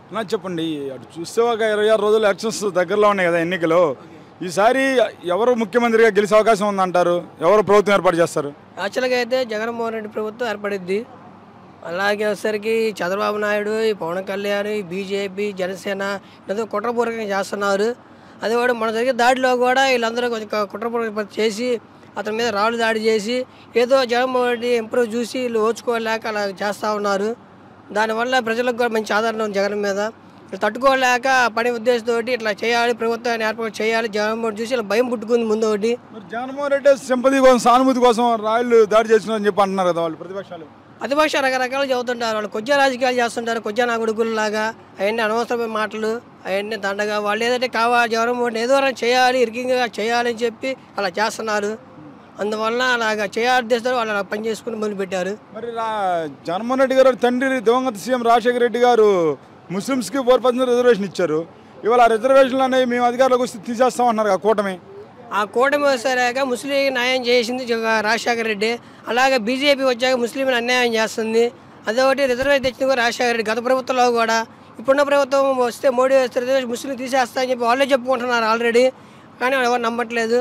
నా చెప్పండి అటు చూస్తే ఒక ఇరవై ఆరు రోజులు ఎలక్షన్స్ దగ్గరలో ఉన్నాయి కదా ఎన్నికలు ఈసారి ఎవరు ముఖ్యమంత్రిగా గెలిచే అవకాశం ఉందంటారు ఎవరు ప్రభుత్వం ఏర్పాటు చేస్తారు యాక్చువల్గా అయితే జగన్మోహన్ రెడ్డి ప్రభుత్వం ఏర్పడిద్ది అలాగే వచ్చేసరికి చంద్రబాబు నాయుడు ఈ పవన్ కళ్యాణ్ ఈ బీజేపీ జనసేన ఏదో కుట్రపూర్వకంగా చేస్తున్నారు అది కూడా మన జరిగే దాడిలో కూడా వీళ్ళందరూ కొంచెం కుట్రపూర్వక చేసి అతని మీద రాళ్ళు దాడి చేసి ఏదో జగన్మోహన్ రెడ్డి ఇంప్రూవ్ చూసి వీళ్ళు ఓచుకోలేక అలా చేస్తూ ఉన్నారు దానివల్ల ప్రజలకు కూడా మంచి ఆదరణ ఉంది జగన్ మీద వీళ్ళు తట్టుకోలేక ఆ పని ఉద్దేశంతో ఇట్లా చేయాలి ప్రభుత్వాన్ని ఏర్పాటు చేయాలి జగన్మోహన్ రెడ్డి చూసి ఇలా భయం పుట్టుకుంది ముందు ఒకటి మరి జగన్మోహన్ రెడ్డి సింపతి కోసం సానుభూతి కోసం రాళ్ళు దాడి చేస్తున్నారని చెప్పి అంటున్నారు కదా వాళ్ళు ప్రతిపక్షాలు ప్రతిపక్ష రకరకాలు చెబుతుంటారు వాళ్ళు కొద్దిగా రాజకీయాలు చేస్తుంటారు కొద్దిగా నా కొడుకుల్లాగా అవన్నీ అనవసరమైన మాటలు అవన్నీ దండగా వాళ్ళు ఏదంటే కావాలి జగన్మోహన్ ఏదో ఒకటి చేయాలి ఇరికింగ్గా చేయాలని చెప్పి అలా చేస్తున్నారు అందువల్ల అలాగా చేయాలి చేస్తారు వాళ్ళు అలా పని చేసుకుని మొదలుపెట్టారు మరి రా జగన్మోహన్ రెడ్డి గారు తండ్రి దివంగత సీఎం రాజశేఖర రెడ్డి గారు ముస్లిమ్స్కి ఫోర్ పర్సెంట్ రిజర్వేషన్ ఇచ్చారు ఇవాళ ఆ రిజర్వేషన్లు అనేవి మేము అధికారులకు వస్తే తీసేస్తామన్నారు ఆ కూటమి ఆ కూటమి వచ్చాక ముస్లిం న్యాయం చేసింది జగ- రాజశేఖర రెడ్డి అలాగే బీజేపీ వచ్చాక ముస్లింలు అన్యాయం చేస్తుంది అదొకటి రిజర్వేషన్ తెచ్చింది కూడా రాజశేఖర రెడ్డి గత ప్రభుత్వంలో కూడా ఇప్పుడున్న ప్రభుత్వం వస్తే మోడీ వస్తే రిజర్వేషన్ ముస్లిం తీసేస్తా అని చెప్పి వాళ్ళే చెప్పుకుంటున్నారు ఆల్రెడీ కానీ వాళ్ళు ఎవరు నమ్మట్లేదు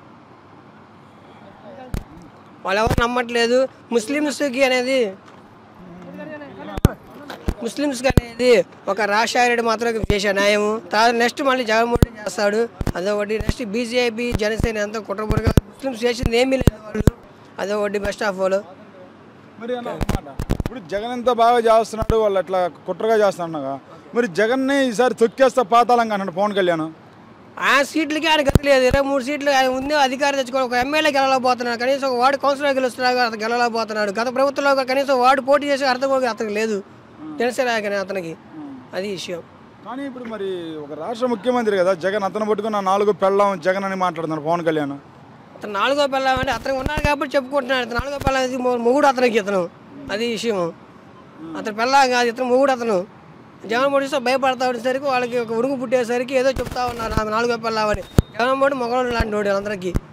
వాళ్ళు ఎవరు నమ్మట్లేదు ముస్లిమ్స్కి అనేది ముస్లిమ్స్కి అనేది ఒక రాజశేఖర రెడ్డి మాత్రం చేసే న్యాయము తర్వాత నెక్స్ట్ మళ్ళీ జగన్మోహన్ రెడ్డి చేస్తాడు అదొకటి నెక్స్ట్ బీజేపీ జనసేన ఎంత కుట్రపురగా ముస్లిమ్స్ చేసింది ఏమీ లేదు వాళ్ళు అదొకటి బెస్ట్ ఆఫ్ ఆల్ మరి అన్న ఒక మాట ఇప్పుడు జగన్ ఎంత బాగా చేస్తున్నాడు వాళ్ళు అట్లా కుట్రగా చేస్తున్నాగా మరి జగన్ని ఈసారి తొక్కేస్తా పాతాళంగా అన్నాడు పవన్ కళ్యాణ్ ఆ సీట్లకి ఆయన గతి లేదు ఇరవై మూడు సీట్లు ఆయన ఉంది అధికారం తెచ్చుకోవాలి ఒక ఎమ్మెల్యే గెలవలేకపోతున్నాడు కనీసం ఒక వార్డు కౌన్సిలర్ గెలుస్తున్నాడు అతను గెలవలేకపోతున్నాడు గత ప్రభుత్వంలో కూడా కనీసం వార్డు పోటీ చేసే అర్థం కూడా అతనికి లేదు జనసేన కానీ అతనికి అది విషయం కానీ ఇప్పుడు మరి ఒక రాష్ట్ర ముఖ్యమంత్రి కదా జగన్ అతను పట్టుకున్న నాలుగు పెళ్ళాం జగన్ అని మాట్లాడుతున్నాడు పవన్ కళ్యాణ్ అతను నాలుగో పిల్లం అంటే అతనికి ఉన్నాడు కాబట్టి చెప్పుకుంటున్నాడు అతను నాలుగో పిల్లం ఇది మొ- మొగుడు అతనికి ఇతను అది విషయం అతను పిల్లం కాదు ఇతను మొగుడు అతను జగన్మోహన్ రెడ్డి భయపడతా ఉండేసరికి వాళ్ళకి ఒక ఉరుగు పుట్టేసరికి ఏదో చెప్తా ఉన్నారు ఆమె నాలుగో పిల్లం అని జగన్మోహన్ మొగలు లాంటి వాడు అందరికీ